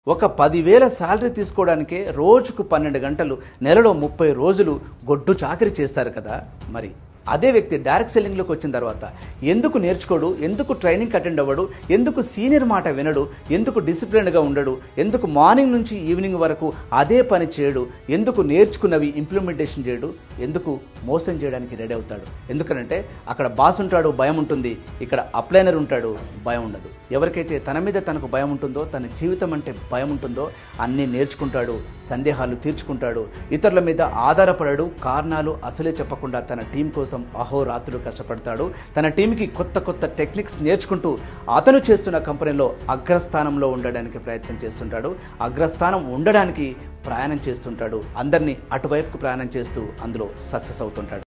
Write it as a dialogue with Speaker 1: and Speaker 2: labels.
Speaker 1: ఒక పదివేల శాలరీ తీసుకోవడానికే రోజుకు పన్నెండు గంటలు నెలలో ముప్పై రోజులు గొడ్డు చాకరీ చేస్తారు కదా మరి అదే వ్యక్తి డైరెక్ట్ సెల్లింగ్లోకి వచ్చిన తర్వాత ఎందుకు నేర్చుకోడు ఎందుకు ట్రైనింగ్ అటెండ్ అవ్వడు ఎందుకు సీనియర్ మాట వినడు ఎందుకు డిసిప్లిన్గా ఉండడు ఎందుకు మార్నింగ్ నుంచి ఈవినింగ్ వరకు అదే పని చేయడు ఎందుకు నేర్చుకున్నవి ఇంప్లిమెంటేషన్ చేయడు ఎందుకు మోసం చేయడానికి రెడీ అవుతాడు ఎందుకనంటే అక్కడ బాస్ ఉంటాడు భయం ఉంటుంది ఇక్కడ అప్లైనర్ ఉంటాడు భయం ఉండదు ఎవరికైతే తన మీద తనకు భయం ఉంటుందో తన జీవితం అంటే భయం ఉంటుందో అన్నీ నేర్చుకుంటాడు సందేహాలు తీర్చుకుంటాడు ఇతరుల మీద ఆధారపడడు కారణాలు అసలే చెప్పకుండా తన టీం కోసం అహోరాత్రులు కష్టపడతాడు తన టీంకి కొత్త కొత్త టెక్నిక్స్ నేర్చుకుంటూ అతను చేస్తున్న కంపెనీలో అగ్రస్థానంలో ఉండడానికి ప్రయత్నం చేస్తుంటాడు అగ్రస్థానం ఉండడానికి ప్రయాణం చేస్తుంటాడు అందరినీ అటువైపుకు ప్రయాణం చేస్తూ అందులో సక్సెస్ అవుతుంటాడు